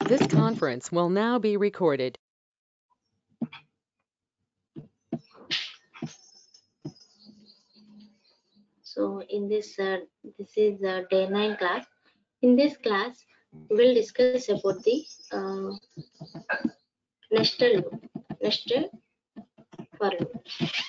This conference will now be recorded. So in this, uh, this is uh, day nine class. In this class, we'll discuss about the uh, nested loop, nested for loop.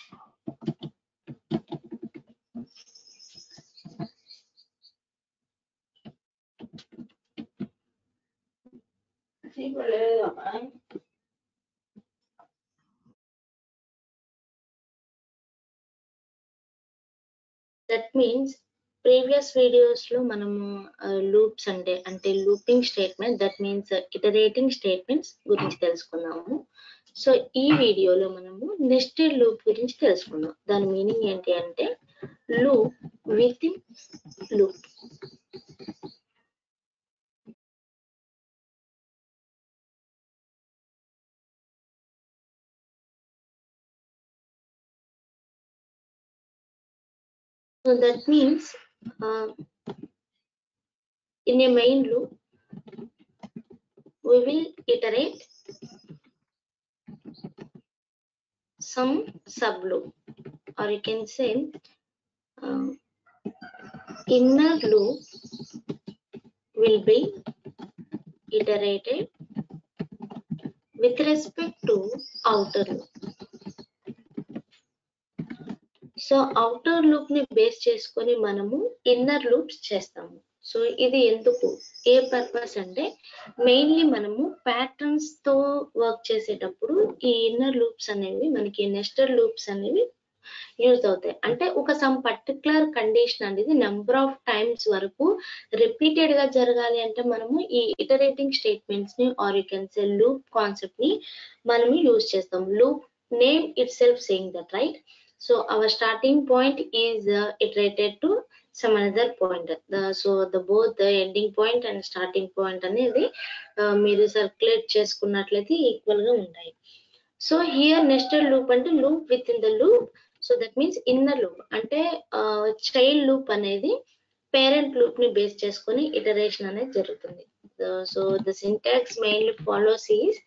That means previous videos లో మనము loops అంటే అంటే looping statement that means iterating statements గురించి తెలుసుకున్నాము so ఈ వీడియోలో మనము nested loop గురించి తెలుసుకుందాం దాని మీనింగ్ ఏంటి అంటే loop within loop So that means uh, in a main loop, we will iterate some sub loop, or you can say uh, inner loop will be iterated with respect to outer loop. So outer loop ని base చేసుకొని మనము inner loops చేస్తాము so ఇది ఎందుకు ఏ purpose అంటే mainly మనము patterns తో వర్క్ చేసేటప్పుడు ఈ ఇన్నర్ లూప్స్ అనేవి మనకి నెస్టర్ లూప్స్ అనేవి యూజ్ అవుతాయి అంటే ఒక సమ్ పర్టికులర్ కండిషన్ అనేది నెంబర్ ఆఫ్ టైమ్స్ వరకు రిపీటెడ్ గా జరగాలి అంటే మనము ఈ ఇటరేటింగ్ స్టేట్మెంట్స్ ని or you can say loop concept ని మనము యూజ్ చేస్తాం loop name itself saying that right so our starting point is uh, iterated to some another point the, so the both the ending point and starting point అనేది uh, మీరు circulate చేసుకున్నట్లయితే equal గా ఉంటాయి so here nested loop అంటే loop within the loop so that means inner loop అంటే child loop అనేది parent loop ని base చేసుకొని ఇటరేషన్ అనేది జరుగుతుంది so the syntax mainly follows is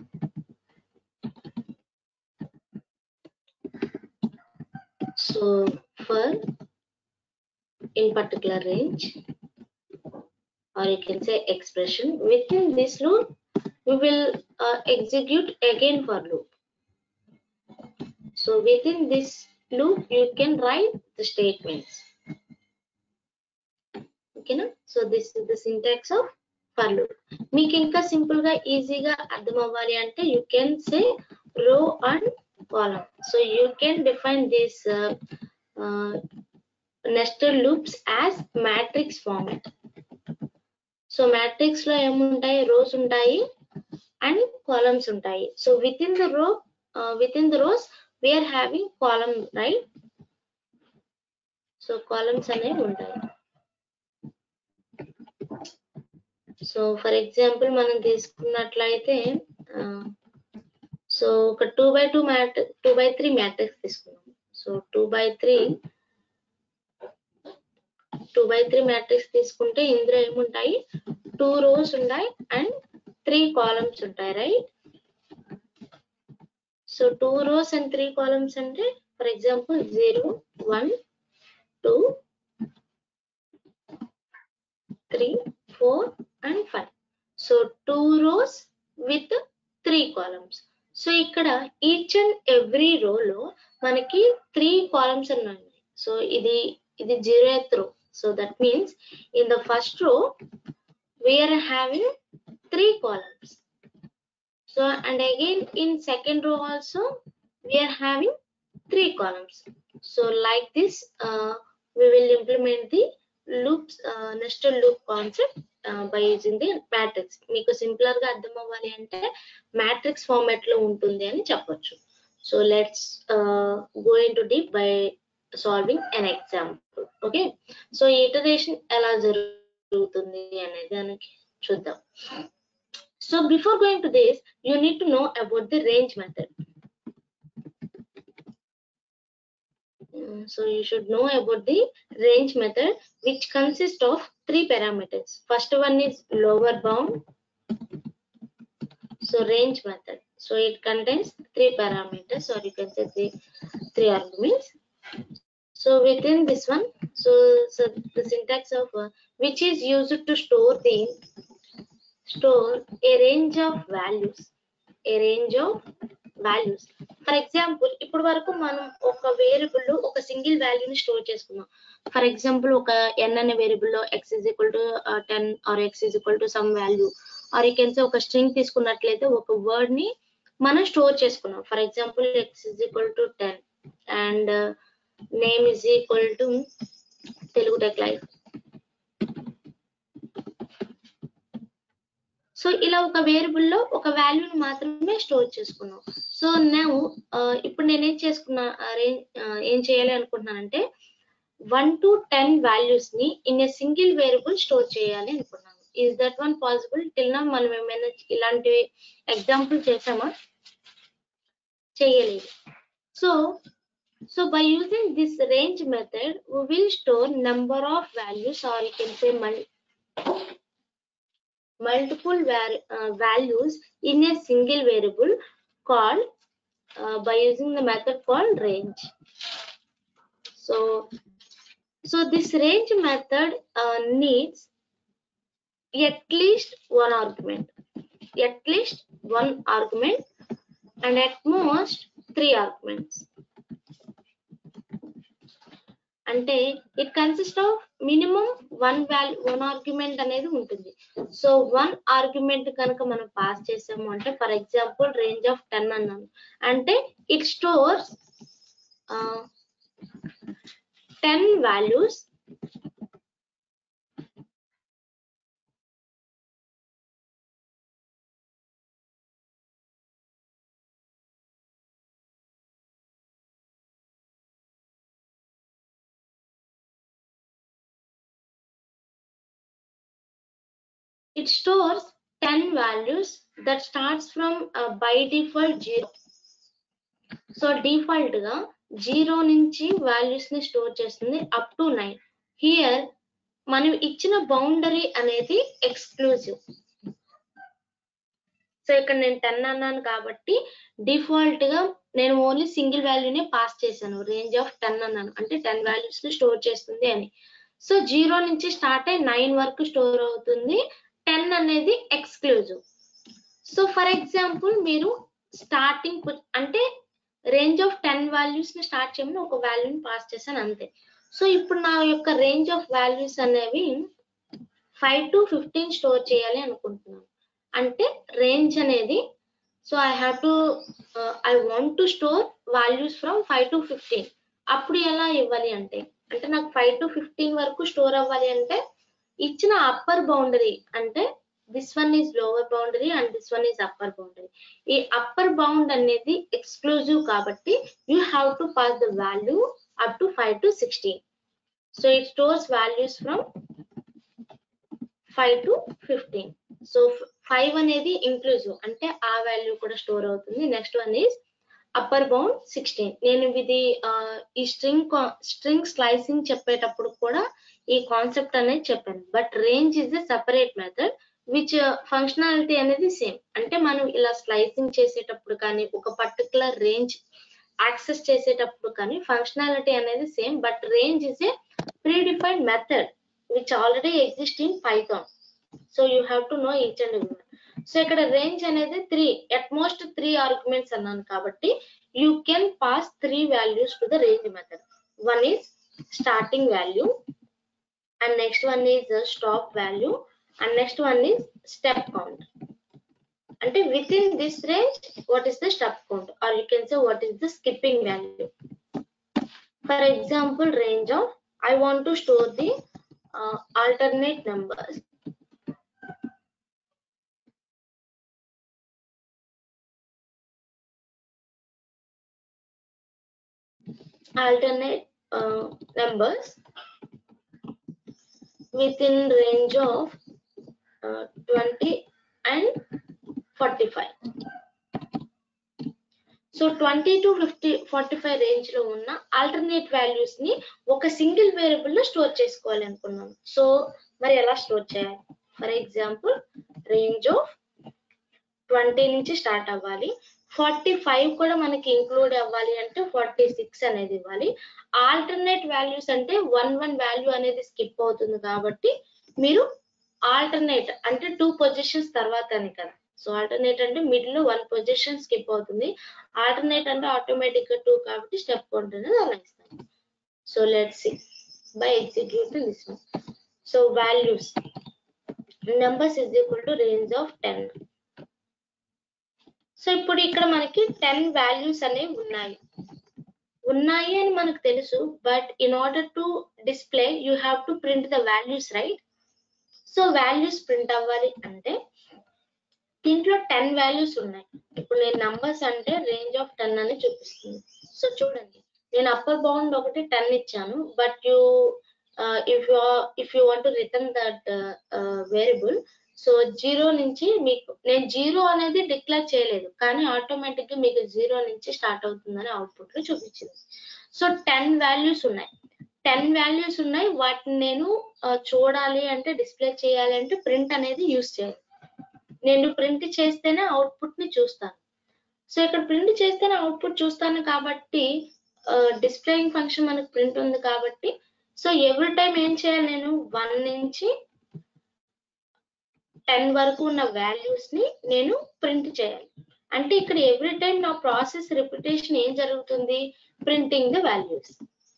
so for in particular range or you can say expression within this loop we will uh, execute again for loop so within this loop you can write the statements okay na? so this is the syntax of for loop మీకు ఇంకా simple గా ఈజీగా అర్థం అవ్వాలి అంటే you can say row and column. So you can define this uh, uh, nested loops as matrix format. So matrix లో ఏముంటాయి rows ఉంటాయి అండ్ కాలమ్స్ ఉంటాయి so with within the row within the rows we are having column right so columns అనేవి ఉంటాయి so for example మనం తీసుకున్నట్లయితే so ఒక two by two mat two by three matrix తీసుకున్నాం so two by three two by three matrix తీసుకుంటే ఇందులో ఏముంటాయి two rows ఉంటాయి అండ్ త్రీ కాలమ్స్ ఉంటాయి right so two rows and three columns అంటే for example zero one two three four and five so two rows with three columns so ఇక్కడ each and every రోలో మనకి three columns ఉన్నాయి so ఇది ఇది zeroth row so that means in the first row we are having three columns so and again in second row also we are having three columns so like this we will implement the loops uh, nested loop concept uh, by using the matrix మీకు simpler గా అర్థం అవ్వాలి అంటే matrix format లో ఉంటుంది అని చెప్పొచ్చు so let's go into deep by solving an example okay so iteration ఎలా జరుగుతుంది అనేది దానికి చూద్దాం so before going to this you need to know about the range method so you should know about the range method which consists of three parameters first one is lower bound so range method so it contains three parameters or you can say three three arguments so within this one so, so the syntax of uh, which is used to store the store a range of values a range of values for example ఇప్పుడు వరకు మనం ఒక variable లో ఒక single వాల్యూని store చేసుకున్నాం for example ఒక ఎన్ అనే వేరియబుల్ లో X is equal to ten or X is equal to some value or you can say ఒక స్ట్రింగ్ తీసుకున్నట్లయితే ఒక వర్డ్ ని మనం స్టోర్ చేసుకున్నాం for example X is equal to ten and name is equal to Telugu tech life so ఇలా ఒక variable లో ఒక వాల్యూని మాత్రమే స్టోర్ చేసుకున్నాం సో నేను ఇప్పుడు నేనేం చేసుకున్నా రేంజ్ ఏం చేయాలి అనుకుంటున్నానంటే వన్ టు టెన్ వాల్యూస్ ని in a single variable store చేయాలి అనుకున్నాను is that one possible till నా మనం ఏమైనా ఇలాంటి ఎగ్జాంపుల్ చేసామా చేయలేదు so so by using this range method we will store number of values or you can say mul- multiple var- uh, values in a single variable called uh, by using the method called range so so this range method uh, needs at least one argument at least one argument and at most three arguments అంటే it consist of minimum one value one argument అనేది ఉంటుంది so one argument కనుక మనం pass చేసాము అంటే for example range of ten అన్నాను అంటే it stores ten values it stores 10 values that starts from uh, by default 0 so default గా zero నుంచి వాల్యూస్ ని స్టోర్ చేస్తుంది అప్ టు నైన్ హియర్ మనం ఇచ్చిన బౌండరీ అనేది ఎక్స్క్లూజివ్ సో ఇక్కడ నేను టెన్ అన్నాను కాబట్టి డిఫాల్ట్ గా నేను ఓన్లీ సింగిల్ వాల్యూనే పాస్ చేశాను రేంజ్ ఆఫ్ టెన్ అన్నాను అంటే టెన్ వాల్యూస్ ని స్టోర్ చేస్తుంది అని సో జీరో నుంచి స్టార్ట్ అయ్యి నైన్ వరకు స్టోర్ అవుతుంది టెన్ అనేది ఎక్స్క్లూజివ్ సో ఫర్ ఎగ్జాంపుల్ మీరు స్టార్టింగ్ అంటే రేంజ్ ఆఫ్ టెన్ వాల్యూస్ ని స్టార్ట్ చేయమని ఒక వాల్యూని పాస్ చేశాను అంతే సో ఇప్పుడు నా యొక్క రేంజ్ ఆఫ్ వాల్యూస్ అనేవి ఫైవ్ టు ఫిఫ్టీన్ స్టోర్ చేయాలి అనుకుంటున్నాను అంటే రేంజ్ అనేది so I have to I want to store values from five to fifteen అప్పుడు ఎలా ఇవ్వాలి అంటే అంటే నాకు ఫైవ్ టు ఫిఫ్టీన్ వరకు స్టోర్ అవ్వాలి అంటే ఇచ్చిన అప్పర్ బౌండరీ అంటే this one is lower boundary and this one is upper boundary ఈ అప్పర్ బౌండ్ అనేది ఎక్స్క్లూజివ్ కాబట్టి you have to pass the value up to five to sixteen so it stores values from five to fifteen so five అనేది inclusive అంటే ఆ value కూడా store అవుతుంది next one is upper bound sixteen నేను ఇది ఈ string string slicing చెప్పేటప్పుడు కూడా ఈ కాన్సెప్ట్ అనేది చెప్పాను but range is a separate method which functionality అనేది సేమ్ అంటే మనం ఇలా స్లైసింగ్ చేసేటప్పుడు కానీ ఒక పర్టికులర్ రేంజ్ యాక్సెస్ చేసేటప్పుడు కానీ ఫంక్షనాలిటీ అనేది same but range is a predefined method which already exist in Python so you have to know each and every so ఇక్కడ రేంజ్ అనేది త్రీ అట్మోస్ట్ త్రీ ఆర్గ్యుమెంట్స్ అన్నాను కాబట్టి you can pass three values to the range method one is starting value and next one is stop value and next one is step count అంటే within this range what is the step count are you can say what is the skipping value for example range of I want to store the alternate numbers alternate uh, numbers within range of uh, 20 and 45 సో twenty to fifty forty five range లో ఉన్న alternate values ని ఒక single variable లో store చేసుకోవాలి అనుకున్నాను so మరి ఎలా స్టోర్ చేయాలి for example range of twenty నుంచి స్టార్ట్ అవ్వాలి ఫార్టీ ఫైవ్ కూడా మనకి ఇంక్లూడ్ అవ్వాలి అంటే ఫార్టీ సిక్స్ అనేది ఇవ్వాలి ఆల్టర్నేట్ వాల్యూస్ అంటే వన్ వన్ వాల్యూ అనేది స్కిప్ అవుతుంది కాబట్టి మీరు ఆల్టర్నేట్ అంటే టూ పొజిషన్స్ తర్వాత అని కదా సో ఆల్టర్నేట్ అంటే మిడిల్ లో వన్ పొజిషన్ స్కిప్ అవుతుంది ఆల్టర్నేట్ అంటే ఆటోమేటిక్ గా టూ కాబట్టి స్టెప్ కౌంట్ అనేది అలా ఇస్తాం so let see by executing this one so values numbers is equal to range of ten so ఇప్పుడు ఇక్కడ మనకి టెన్ వాల్యూస్ అనేవి ఉన్నాయి ఉన్నాయి అని మనకు తెలుసు but in order to display you have to print the values right so values print అవ్వాలి అంటే దీంట్లో టెన్ వాల్యూస్ ఉన్నాయి ఇప్పుడు నేను నంబర్స్ అంటే రేంజ్ ఆఫ్ టెన్ అని చూపిస్తుంది సో చూడండి నేను అప్పర్ బౌండ్ ఒకటి టెన్ ఇచ్చాను but you if you if you want return that variable so zero నుంచి మీకు నేను జీరో అనేది డిక్లేర్ చేయలేదు కానీ ఆటోమేటిక్ గా మీకు జీరో నుంచి స్టార్ట్ అవుతుందని అవుట్పుట్ లో చూపించింది సో టెన్ వాల్యూస్ ఉన్నాయి టెన్ వాల్యూస్ ఉన్నాయి వాటిని నేను ఆ, చూడాలి అంటే డిస్ప్లే చేయాలి అంటే ప్రింట్ అనేది యూస్ చేయాలి నేను ప్రింట్ చేస్తేనే అవుట్పుట్ ని చూస్తాను సో ఇక్కడ ప్రింట్ చేస్తేనే అవుట్పుట్ చూస్తాను కాబట్టి డిస్ప్లేయింగ్ ఫంక్షన్ మనకు ప్రింట్ ఉంది కాబట్టి సో ఎవ్రీ టైం ఏం చేయాలి నేను వన్ నుంచి టెన్ వరకు ఉన్న వాల్యూస్ ని నేను ప్రింట్ చేయాలి అంటే ఇక్కడ ఎవ్రీ టైం నా ప్రాసెస్ రిపిటేషన్ ఏం జరుగుతుంది ప్రింటింగ్ ద వాల్యూస్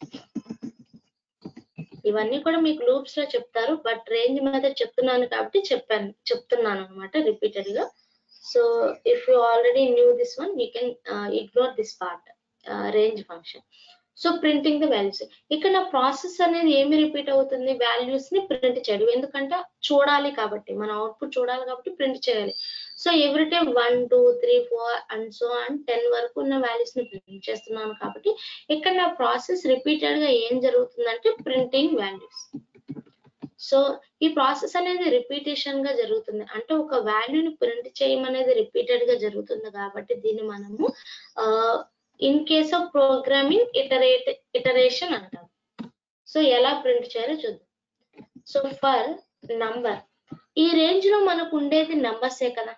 ఇవన్నీ కూడా మీకు లూప్స్ లో చెప్తారు బట్ రేంజ్ మీద చెప్తున్నాను కాబట్టి చెప్పాను చెప్తున్నాను అనమాట రిపీటెడ్ గా so if you already knew this one you can ignore this part range function so printing the values ఇక్కడ నా ప్రాసెస్ అనేది ఏమి రిపీట్ అవుతుంది వాల్యూస్ ని ప్రింట్ చేయడం ఎందుకంటే చూడాలి కాబట్టి మన అవుట్పుట్ చూడాలి కాబట్టి ప్రింట్ చేయాలి so every time one two three four and so and ten వరకు ఉన్న వాల్యూస్ ని ప్రింట్ చేస్తున్నాను కాబట్టి ఇక్కడ నా ప్రాసెస్ రిపీటెడ్ గా ఏం జరుగుతుందంటే ప్రింటింగ్ వాల్యూస్ సో ఈ ప్రాసెస్ అనేది రిపీటేషన్ గా జరుగుతుంది అంటే ఒక వాల్యూని ప్రింట్ చేయమనేది రిపీటెడ్ గా జరుగుతుంది కాబట్టి దీన్ని మనము in case of programming iterate iteration అంటాం సో ఎలా ప్రింట్ చేయాలో చూద్దాం సో ఫర్ నంబర్ ఈ రేంజ్ లో మనకు ఉండేది నంబర్సే కదా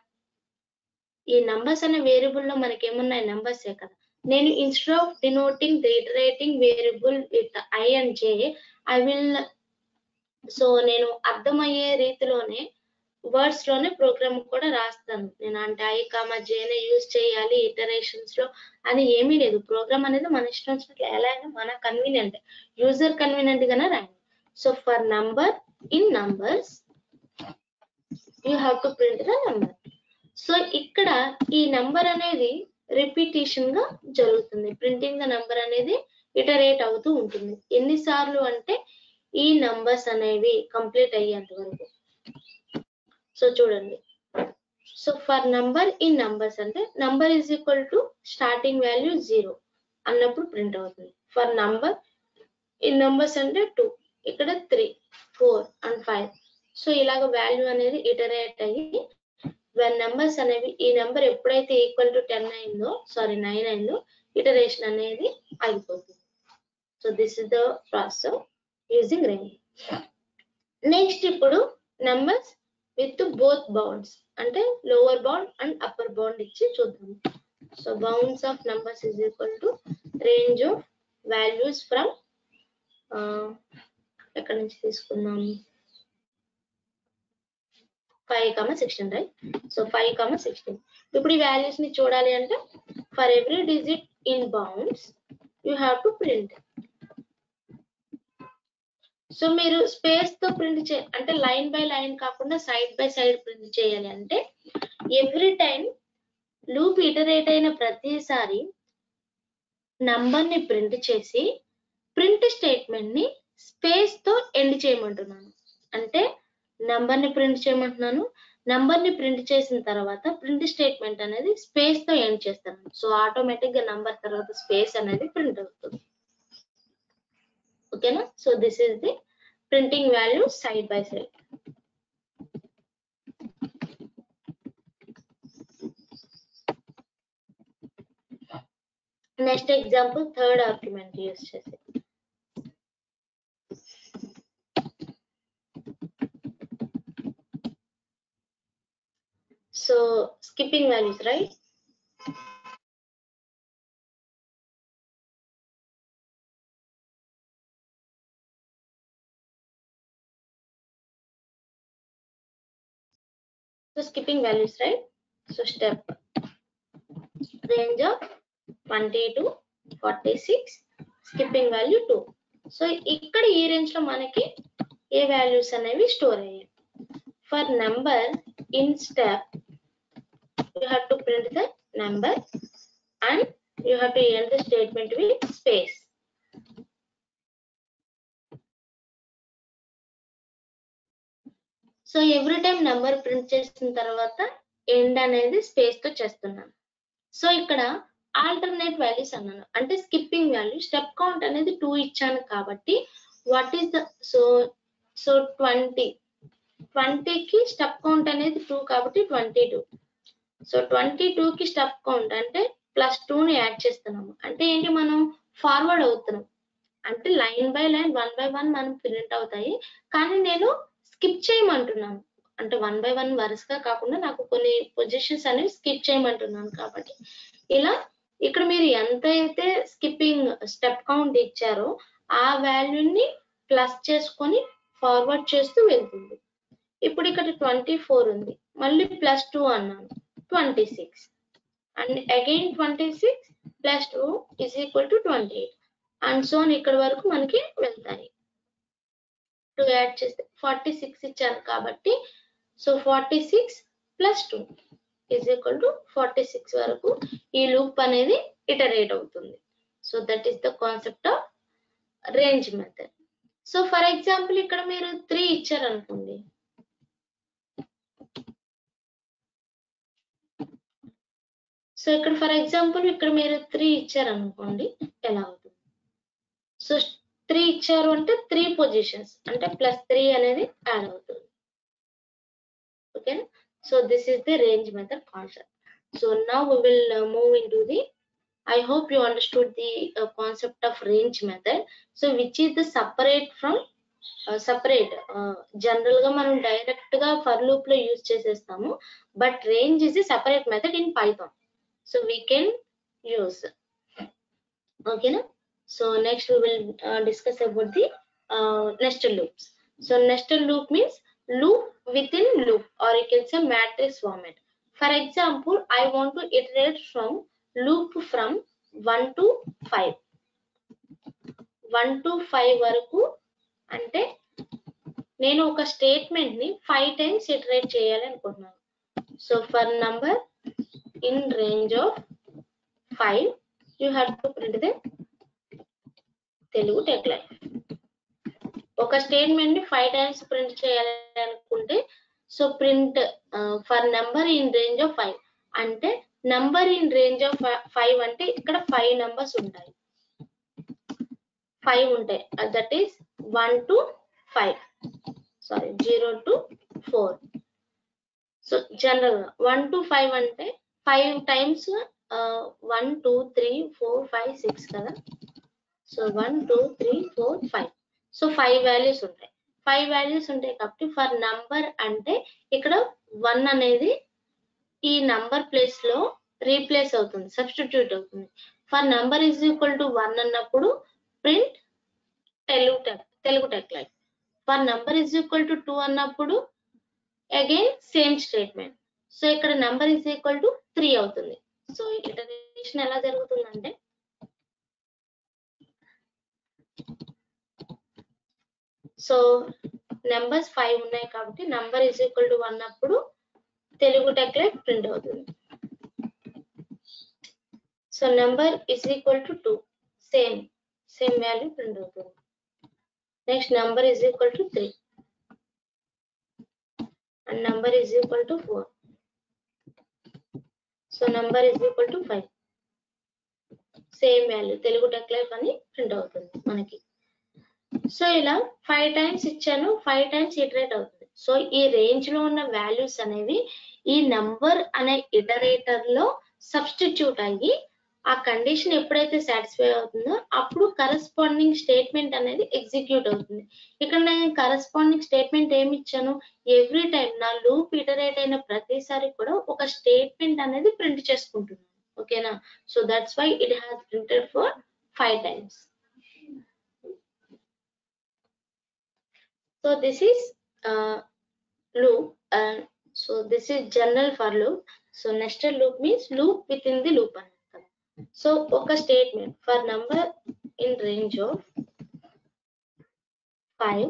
ఈ నంబర్స్ అనే వేరియబుల్ లో మనకి ఏమున్నాయి నంబర్సే కదా నేను instead of denoting the iterating variable with I and J I will so నేను అర్థమయ్యే రీతిలోనే వర్డ్స్ లోనే ప్రోగ్రామ్ కూడా రాస్తాను నేను అంటే ఐ కామా జేనే యూజ్ చేయాలి ఇటరేషన్స్ లో అని ఏమీ లేదు ప్రోగ్రామ్ అనేది మన ఇష్టం వచ్చినట్లు ఎలా అయినా మన కన్వీనియంట్ యూజర్ కన్వీనియంట్ గానే రాయండి so for number in numbers you have to print the number so ఇక్కడ ఈ నంబర్ అనేది రిపిటేషన్ గా జరుగుతుంది ప్రింటింగ్ ద నంబర్ అనేది ఇటరేట్ అవుతూ ఉంటుంది ఎన్నిసార్లు అంటే ఈ నంబర్స్ అనేవి కంప్లీట్ అయ్యేంత వరకు సో చూడండి so for number in numbers అంటే number is equal to starting value zero అన్నప్పుడు ప్రింట్ అవుతుంది ఫర్ నంబర్ ఇన్ నంబర్స్ అంటే టూ ఇక్కడ three four and five so ఇలాగ వాల్యూ అనేది ఇటరేట్ అయ్యి వెన్ నెంబర్స్ అనేవి ఈ నెంబర్ ఎప్పుడైతే ఈక్వల్ టు టెన్ అయిందో సారీ నైన్ అయిందో ఇటరేషన్ అనేది ఆగిపోతుంది so this is the process using range next ఇప్పుడు నెంబర్స్ విత్ బోత్ బౌండ్స్ అంటే lower bound and upper bound ఇచ్చి చూద్దాం so bounds of numbers is equal to range of values from ఎక్కడి నుంచి తీసుకున్నాం five comma sixteen right so five comma sixteen ఇప్పుడు ఈ values ని చూడాలి అంటే for every digit in bounds you have to print so మీరు స్పేస్ తో ప్రింట్ చే అంటే లైన్ బై లైన్ కాకుండా సైడ్ బై సైడ్ ప్రింట్ చేయాలి అంటే ఎవ్రీ టైం లూప్ ఇటరేట్ అయిన ప్రతిసారి నంబర్ ని ప్రింట్ చేసి ప్రింట్ స్టేట్మెంట్ ని స్పేస్ తో ఎండ్ చేయమంటున్నాను అంటే నంబర్ ని ప్రింట్ చేయమంటున్నాను నంబర్ ని ప్రింట్ చేసిన తర్వాత ప్రింట్ స్టేట్మెంట్ అనేది స్పేస్ తో ఎండ్ చేస్తాను సో ఆటోమేటిక్ గా నంబర్ తర్వాత స్పేస్ అనేది ప్రింట్ అవుతుంది ఓకేనా so this is the printing value side by side next example third argument use చేసి so skipping values right So skipping values, right? So step range of 20 to 46, skipping value 2. So ఇక్కడ ఈ range లో మనకి ఏ values అనేవి store అయ్యాయి for number in step you have to print the number and you have to end the statement with space so every time number print చేసిన తర్వాత end అనేది స్పేస్ తో చేస్తున్నాను సో ఇక్కడ ఆల్టర్నేట్ వాల్యూస్ అన్నాను అంటే స్కిప్పింగ్ వాల్యూ స్టెప్ కౌంట్ అనేది two ఇచ్చాను కాబట్టి what is the so so twenty ట్వంటీకి స్టెప్ కౌంట్ అనేది టూ కాబట్టి ట్వంటీ టూ సో ట్వంటీ కి స్టెప్ కౌంట్ అంటే ప్లస్ ని యాడ్ చేస్తున్నాము అంటే ఏంటి మనం ఫార్వర్డ్ అవుతున్నాం అంటే line by line one by one మనం ప్రింట్ అవుతాయి కానీ నేను స్కిప్ చేయమంటున్నాను అంటే వన్ బై వన్ వరుసగా కాకుండా నాకు కొన్ని పొజిషన్స్ అనేవి స్కిప్ చేయమంటున్నాను కాబట్టి ఇలా ఇక్కడ మీరు ఎంత అయితే స్కిప్పింగ్ స్టెప్ కౌంట్ ఇచ్చారో ఆ వాల్యూని ప్లస్ చేసుకొని ఫార్వర్డ్ చేస్తూ వెళ్తుంది ఇప్పుడు ఇక్కడ ట్వంటీ ఫోర్ ఉంది మళ్ళీ ప్లస్ టూ అన్నాను twenty six and again twenty six plus two is equal to twenty eight and so on ఇక్కడ వరకు మనకి వెళ్తాయి టూ యాడ్ చేస్తే ఫార్టీ సిక్స్ ఇచ్చాను కాబట్టి so forty six plus two is equal to forty six వరకు ఈ లూప్ అనేది ఇటరేట్ అవుతుంది so that is the concept of range method so for example ఇక్కడ మీరు త్రీ ఇచ్చారనుకోండి సో ఇక్కడ ఫర్ ఎగ్జాంపుల్ ఇక్కడ మీరు త్రీ ఇచ్చారనుకోండి ఎలా అవుతుంది సో త్రీ ఇచ్చారు అంటే త్రీ పొజిషన్స్ అంటే ప్లస్ త్రీ అనేది యాడ్ అవుతుంది ఓకేనా so this is the range method concept so now we will uh, move into the i hope you understood the uh, concept of range method so which is the separate from uh, separate general గా మనం direct గా for loop లో use చేసేస్తాము but range is the separate method in Python so we can use ఓకేనా so next we will uh, discuss about the uh, nested loops so nested loop means loop within loop or you can say matrix format for example i want to iterate from loop from 1 to 5 1 to 5 వరకు అంటే నేను ఒక statement ని five times iterate చేయాలి అనుకుంటున్నాను so for number in range of five you have to print the Telugu tech line ఒక statement ని five times print చేయాలి అనుకుంటే so print for number in range of five అంటే number in range of five అంటే ఇక్కడ five numbers ఉంటాయి five ఉంటాయి that is one to five sorry zero to four so general గా one to five అంటే five times one two three four five six కదా so one two three four five so five values ఉంటాయి five values ఉంటాయి కాబట్టి for number అంటే ఇక్కడ one అనేది ఈ నంబర్ ప్లేస్ లో రీప్లేస్ అవుతుంది సబ్స్టిట్యూట్ అవుతుంది for number is equal to one అన్నప్పుడు print Telugu tech Telugu tech like for number is equal to two అన్నప్పుడు అగైన్ సేమ్ స్టేట్మెంట్ సో ఇక్కడ number is equal to three అవుతుంది సో ఇటరేషన్ ఎలా జరుగుతుందంటే so numbers five ఉన్నాయి కాబట్టి number is equal to one అప్పుడు తెలుగు టెక్లెట్ ప్రింట్ అవుతుంది so number is equal to two same same value print అవుతుంది next number is equal to three and number is equal to four so number is equal to five same value Telugu techlife అని print అవుతుంది మనకి so ఇలా five times ఇచ్చాను five times iterate అవుతుంది so ఈ range లో ఉన్న వాల్యూస్ అనేవి ఈ నంబర్ అనే ఇటరేటర్ లో సబ్స్టిట్యూట్ అయ్యి ఆ కండిషన్ ఎప్పుడైతే సాటిస్ఫై అవుతుందో అప్పుడు కరస్పాండింగ్ స్టేట్మెంట్ అనేది ఎగ్జిక్యూట్ అవుతుంది ఇక్కడ నేను కరస్పాండింగ్ స్టేట్మెంట్ ఏమి ఇచ్చాను ఎవ్రీ టైం నా లూప్ ఇటరేట్ అయిన ప్రతిసారి కూడా ఒక స్టేట్మెంట్ అనేది ప్రింట్ చేసుకుంటున్నాను ఓకేనా so that's why it has printed for five times so this is loop and so this is general for loop so nested loop means loop within the loop అని అర్థం so ఒక statement for number in range of five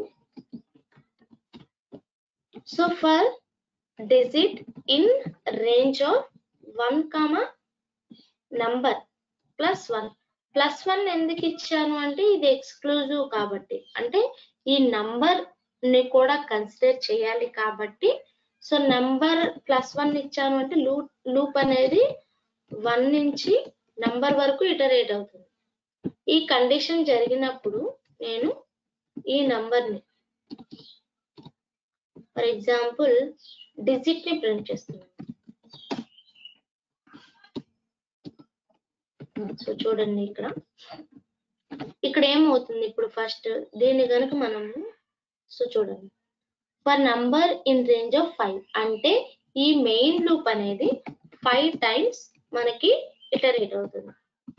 so for digit in range of one comma number plus one plus one ఎందుకు ఇచ్చాను అంటే ఇది exclusive కాబట్టి అంటే ఈ నంబర్ ని కూడా కన్సిడర్ చేయాలి కాబట్టి సో నంబర్ ప్లస్ వన్ ఇచ్చాను అంటే లూప్ లూప్ అనేది వన్ నుంచి నంబర్ వరకు ఇటరేట్ అవుతుంది ఈ కండిషన్ జరిగినప్పుడు నేను ఈ నంబర్ ని ఫర్ ఎగ్జాంపుల్ డిజిట్ ని ప్రింట్ చేస్తున్నాను సో చూడండి ఇక్కడ ఇక్కడ ఏమవుతుంది ఇప్పుడు ఫస్ట్ దీన్ని కనుక మనము సో చూడండి for number in range of five అంటే ఈ మెయిన్ లూప్ అనేది ఫైవ్ టైమ్స్ మనకి ఇటరేట్ అవుతుంది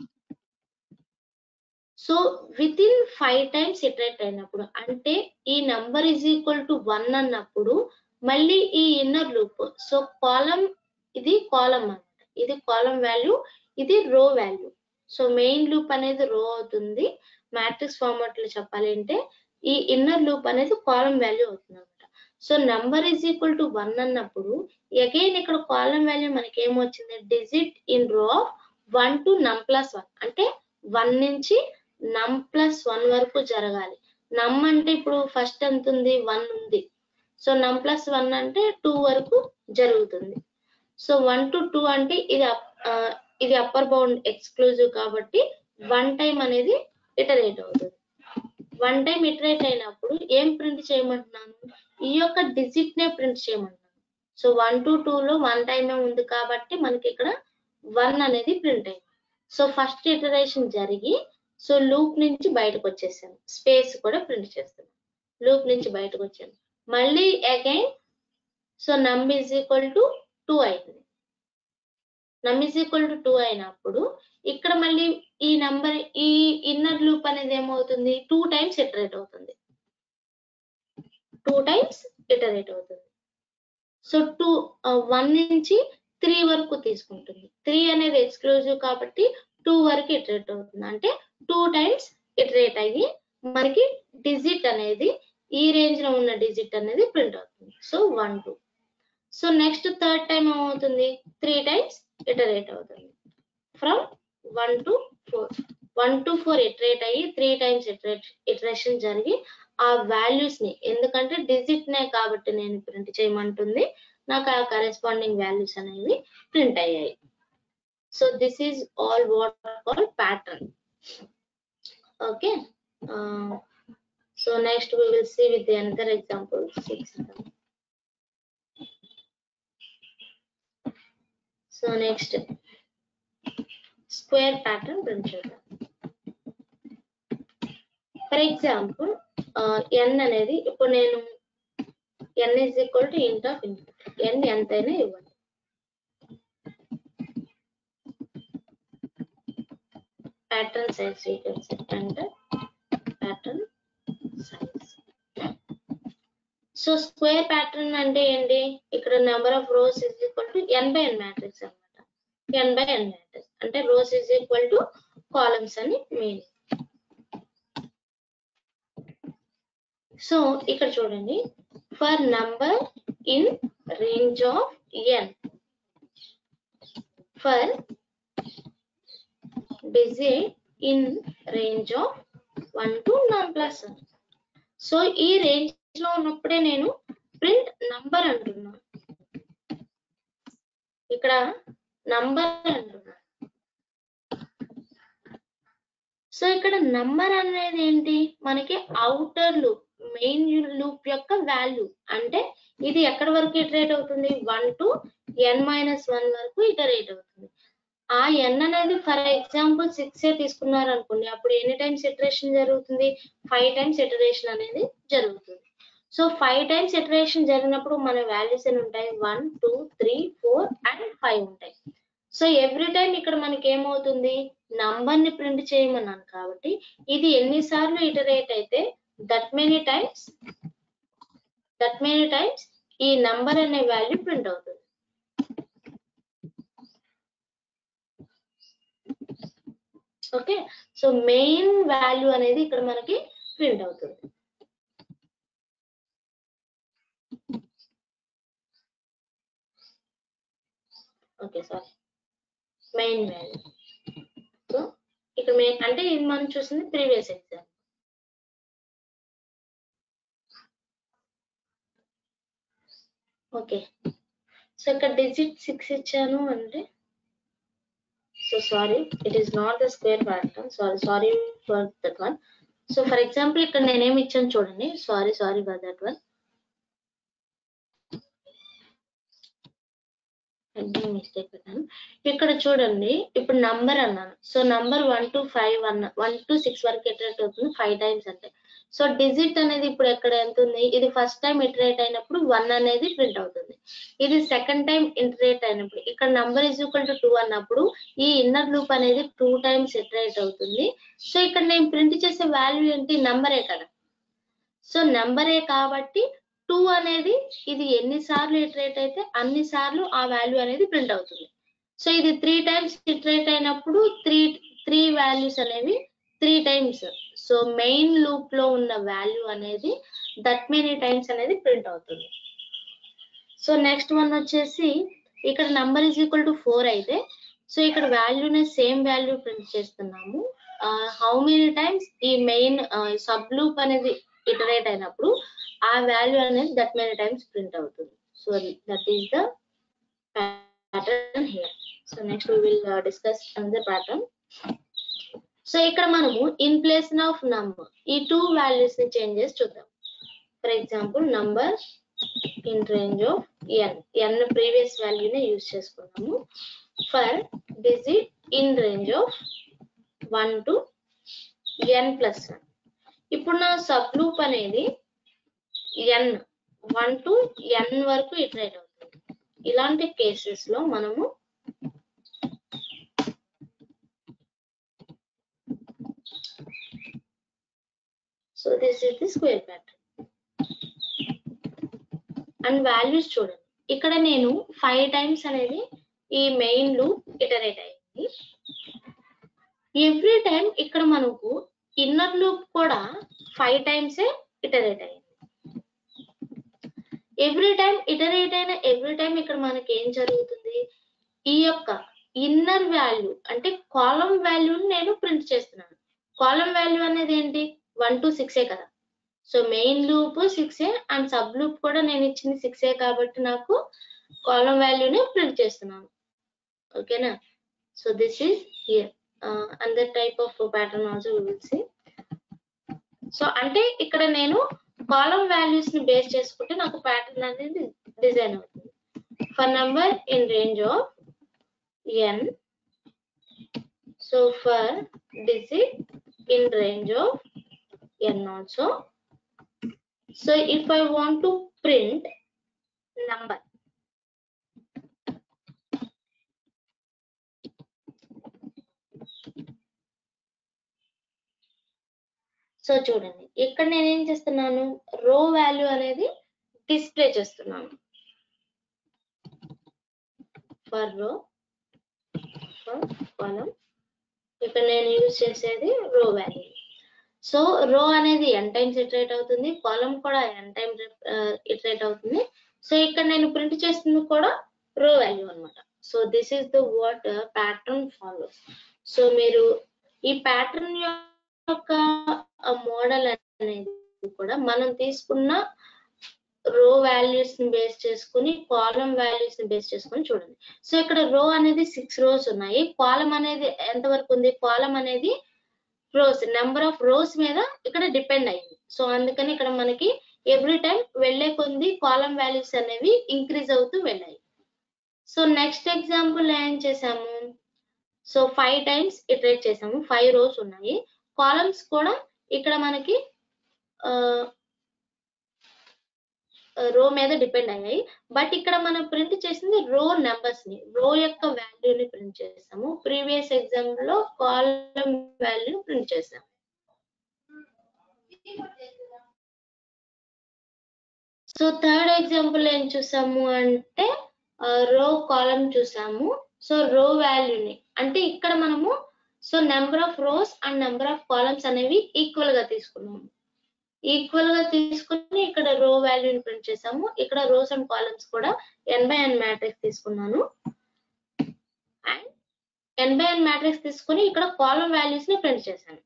so with in five times iterate అయినప్పుడు అంటే ఈ number is equal to one అన్నప్పుడు మళ్ళీ ఈ ఇన్నర్ లూప్ సో కాలం ఇది కాలం అన్నమాట ఇది కాలం వాల్యూ ఇది రో వాల్యూ సో మెయిన్ లూప్ అనేది రో అవుతుంది మ్యాట్రిక్స్ ఫార్మాట్ లో చెప్పాలి అంటే ఈ ఇన్నర్ లూప్ అనేది కాలం వాల్యూ అవుతుంది అనమాట so number is equal to one అన్నప్పుడు అగైన్ ఇక్కడ కాలం వాల్యూ మనకి ఏమొచ్చింది digit in row of one to num plus one అంటే వన్ నుంచి నమ్ ప్లస్ వన్ వరకు జరగాలి నమ్ అంటే ఇప్పుడు ఫస్ట్ ఎంత ఉంది వన్ ఉంది సో నమ్ ప్లస్ వన్ అంటే టూ వరకు జరుగుతుంది సో వన్ టు టూ అంటే ఇది up- ఆ, ఇది అప్పర్ బౌండ్ ఎక్స్క్లూజివ్ కాబట్టి వన్ టైం అనేది ఇటరేట్ అవుతుంది వన్ టైం ఇటరేట్ అయినప్పుడు ఏం ప్రింట్ చేయమంటున్నాను ఈ యొక్క డిజిట్ నే ప్రింట్ చేయమంటున్నాను సో వన్ టు టూ లో వన్ టైమే ఉంది కాబట్టి మనకి ఇక్కడ వన్ అనేది ప్రింట్ అయింది సో ఫస్ట్ ఇటరేషన్ జరిగి సో లూప్ నుంచి బయటకు వచ్చేసాను స్పేస్ కూడా ప్రింట్ చేస్తాను లూప్ నుంచి బయటకు వచ్చాను మళ్ళీ again so num is equal to two అయింది num is equal to two అయినప్పుడు ఇక్కడ మళ్ళీ ఈ నంబర్ ఈ ఇన్నర్ లూప్ అనేది ఏమవుతుంది టూ టైమ్స్ ఇటరేట్ అవుతుంది టూ టైమ్స్ ఇటరేట్ అవుతుంది సో టూ వన్ నుంచి త్రీ వరకు తీసుకుంటుంది త్రీ అనేది ఎక్స్క్లూజివ్ కాబట్టి టూ వరకు ఇటరేట్ అవుతుంది అంటే టూ టైమ్స్ ఇటరేట్ అయ్యి మనకి డిజిట్ అనేది ఈ రేంజ్ లో ఉన్న డిజిట్ అనేది ప్రింట్ అవుతుంది so one two so next third time ఏమవుతుంది త్రీ టైమ్స్ ఇటరేట్ అవుతుంది from one to four one to four iterate అయ్యి త్రీ టైమ్స్ ఇటరేట్ ఇటరేషన్ జరిగి ఆ వాల్యూస్ ని ఎందుకంటే డిజిట్ నే కాబట్టి నేను ప్రింట్ చేయమంటుంది నాకు ఆ కరెస్పాండింగ్ వాల్యూస్ అనేవి ప్రింట్ అయ్యాయి so this is all what call pattern okay so next we will see with the another example six so next square pattern print చేద్దాం ఫర్ ఎగ్జాంపుల్ ఎన్ అనేది ఇప్పుడు నేను N is equal to int of input N ఎంతైనా ఇవ్వండి pattern size sequence అంటే pattern size so square pattern అంటే ఏంటి ఇక్కడ number of rows is equal to N by N matrix అనమాట ఎన్ బై ఎన్ మ్యాట్రిక్స్ అంటే rows is equal to columns అని meaning so ఇక్కడ చూడండి for number in range of N for digit in range of one to N plus so ఈ range లో ఉన్నప్పుడే నేను print number అంటున్నా ఇక్కడ నంబర్ అంటున్నా సో ఇక్కడ నంబర్ అనేది ఏంటి మనకి అవుటర్ లూప్ మెయిన్ లూప్ యొక్క వాల్యూ అంటే ఇది ఎక్కడి వరకు ఇటరేట్ అవుతుంది one to N minus one వరకు ఇటరేట్ అవుతుంది ఆ ఎన్ అనేది ఫర్ ఎగ్జాంపుల్ సిక్స్ ఏ తీసుకున్నారు అనుకోండి అప్పుడు ఎన్ని టైమ్స్ ఇటరేషన్ జరుగుతుంది ఫైవ్ టైమ్స్ ఇటరేషన్ అనేది జరుగుతుంది సో ఫైవ్ టైమ్స్ ఇటరేషన్ జరిగినప్పుడు మన వాల్యూస్ ఎన్ని ఉంటాయి one two three four and five ఉంటాయి సో ఎవ్రీ టైం ఇక్కడ మనకి ఏమవుతుంది నంబర్ ని ప్రింట్ చేయమన్నాను కాబట్టి ఇది ఎన్నిసార్లు ఇటరేట్ అయితే that many times that many times ఈ నంబర్ అనే వాల్యూ ప్రింట్ అవుతుంది ఓకే సో మెయిన్ వాల్యూ అనేది ఇక్కడ మనకి ప్రింట్ అవుతుంది okay sorry main value so ఇక్కడ మెయిన్ అంటే ఇది మనం చూసింది ప్రీవియస్ ఎగ్జామ్ ఓకే సో ఇక్కడ డిజిట్ సిక్స్ ఇచ్చాను అంటే so sorry it is not the square pattern sorry sorry for that one so for example ఇక్కడ నేనేమి ఇచ్చాను చూడండి sorry sorry for that one mistake పెట్టాను ఇక్కడ చూడండి ఇప్పుడు నంబర్ అన్నాను so number one to five అన్న వన్ టు సిక్స్ వరకు ఇటరేట్ అవుతుంది ఫైవ్ టైమ్స్ అంటే సో డిజిట్ అనేది ఇప్పుడు ఎక్కడ ఎంత ఉంది ఇది ఫస్ట్ టైం ఇటరేట్ అయినప్పుడు వన్ అనేది ప్రింట్ అవుతుంది ఇది సెకండ్ టైం ఇంటరేట్ అయినప్పుడు ఇక్కడ number is equal to two అన్నప్పుడు ఈ ఇన్నర్ లూప్ అనేది టూ టైమ్స్ ఇటరేట్ అవుతుంది సో ఇక్కడ నేను ప్రింట్ చేసే వాల్యూ ఏంటి నంబరే కదా సో నంబరే కాబట్టి టూ అనేది ఇది ఎన్నిసార్లు ఇటరేట్ అయితే అన్ని సార్లు ఆ వాల్యూ అనేది ప్రింట్ అవుతుంది సో ఇది త్రీ టైమ్స్ ఇటరేట్ అయినప్పుడు త్రీ త్రీ వాల్యూస్ అనేవి three times so main loop లో ఉన్న వాల్యూ అనేది దట్ మెనీ టైమ్స్ అనేది ప్రింట్ అవుతుంది సో నెక్స్ట్ వన్ వచ్చేసి ఇక్కడ number is equal to four అయితే సో ఇక్కడ వాల్యూనే సేమ్ వాల్యూ ప్రింట్ చేస్తున్నాము హౌ మెనీ టైమ్స్ ఈ మెయిన్ సబ్ లూప్ అనేది ఇటరేట్ అయినప్పుడు ఆ వాల్యూ అనేది దట్ మెనీ టైమ్స్ ప్రింట్ అవుతుంది so that is the pattern here so next we will discuss another pattern so ఇక్కడ మనము ఇన్ ప్లేస్ ఆఫ్ నంబర్ ఈ టూ వాల్యూస్ ని చేంజ్ చేసి చూద్దాం for example number in range of N N previous వాల్యూనే use చేసుకున్నాము for digit in range of one to N plus one ఇప్పుడు నా సబ్ లూప్ అనేది ఎన్ వన్ టు ఎన్ వరకు ఇటరేట్ అవుతుంది ఇలాంటి కేసెస్ లో మనము so this is the square pattern and values చూడండి ఇక్కడ నేను ఫైవ్ టైమ్స్ అనేది ఈ మెయిన్ లూప్ ఇటరేట్ అయింది ఎవ్రీ టైం ఇక్కడ మనకు ఇన్నర్ లూప్ కూడా ఫైవ్ టైమ్సే ఇటరేట్ అయింది ఎవ్రీ టైం ఇటరేట్ అయిన ఎవ్రీ టైం ఇక్కడ మనకి ఏం జరుగుతుంది ఈ యొక్క ఇన్నర్ వాల్యూ అంటే కాలం వాల్యూని నేను ప్రింట్ చేస్తున్నాను కాలం వాల్యూ అనేది ఏంటి వన్ టు సిక్సే కదా సో మెయిన్ లూప్ సిక్సే అండ్ సబ్ లూప్ కూడా నేను ఇచ్చింది సిక్సే కాబట్టి నాకు కాలం వాల్యూని ప్రింట్ చేస్తున్నాను ఓకేనా so this is here another type of pattern also will see so అంటే ఇక్కడ నేను కాలం వాల్యూస్ ని బేస్ చేసుకుంటే నాకు ప్యాటర్న్ అనేది డిజైన్ అవుతుంది for number in range of N so for digit in range of N also so if I want to print number so చూడండి ఇక్కడ నేను ఏం చేస్తున్నాను రో వాల్యూ అనేది డిస్ప్లే చేస్తున్నాను ఫర్ రో ఫర్ కాలం ఇక్కడ నేను యూజ్ చేసేది రో వాల్యూ సో రో అనేది ఎన్ టైమ్స్ ఇటరేట్ అవుతుంది కాలం కూడా ఎన్ టైమ్ ఇటరేట్ అవుతుంది సో ఇక్కడ నేను ప్రింట్ చేస్తుంది కూడా రో వాల్యూ అన్నమాట so this is the what pattern follows so మీరు ఈ ప్యాటర్న్ యొక్క మోడల్ అనేది కూడా మనం తీసుకున్న రో వాల్యూస్ ని బేస్ చేసుకుని కాలం వాల్యూస్ ని బేస్ చేసుకుని చూడండి సో ఇక్కడ రో అనేది సిక్స్ రోస్ ఉన్నాయి కాలం అనేది ఎంత వరకు ఉంది కాలం అనేది రోస్ నెంబర్ ఆఫ్ రోస్ మీద ఇక్కడ డిపెండ్ అయింది సో అందుకని ఇక్కడ మనకి ఎవ్రీ టైం వెళ్లే కొద్ది కాలం వాల్యూస్ అనేవి ఇంక్రీజ్ అవుతూ వెళ్ళాయి సో నెక్స్ట్ ఎగ్జాంపుల్ ఏం చేసాము సో ఫైవ్ టైమ్స్ ఇటరేట్ చేసాము ఫైవ్ రోస్ ఉన్నాయి కాలమ్స్ కూడా ఇక్కడ మనకి రో మీద డిపెండ్ అయ్యాయి బట్ ఇక్కడ మనం ప్రింట్ చేసింది రో నెంబర్స్ ని రో యొక్క వాల్యూని ప్రింట్ చేసాము ప్రీవియస్ ఎగ్జామ్ లో కాలమ్ వాల్యూని ప్రింట్ చేసాము సో థర్డ్ ఎగ్జాంపుల్ ఏం చూసాము అంటే రో కాలమ్ చూసాము సో రో వాల్యూని అంటే ఇక్కడ మనము so number of rows and number of columns అనేవి ఈక్వల్ గా తీసుకున్నాము ఈక్వల్ గా తీసుకుని ఇక్కడ రో వాల్యూని ప్రింట్ చేసాము ఇక్కడ రోస్ అండ్ కాలమ్స్ కూడా ఎన్ బై ఎన్ మ్యాట్రిక్స్ తీసుకున్నాను and N by N matrix తీసుకుని ఇక్కడ కాలమ్ వాల్యూస్ ని ప్రింట్ చేశాను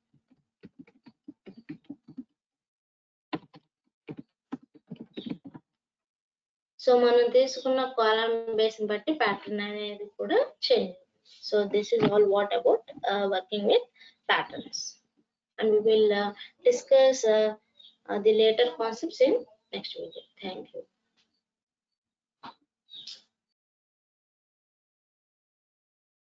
సో మనం తీసుకున్న కాలమ్ బేస్ బట్టి ప్యాటర్న్ అనేది కూడా change so this is all what about working with patterns and we will uh, discuss uh, uh, the later concepts in next video. Thank you.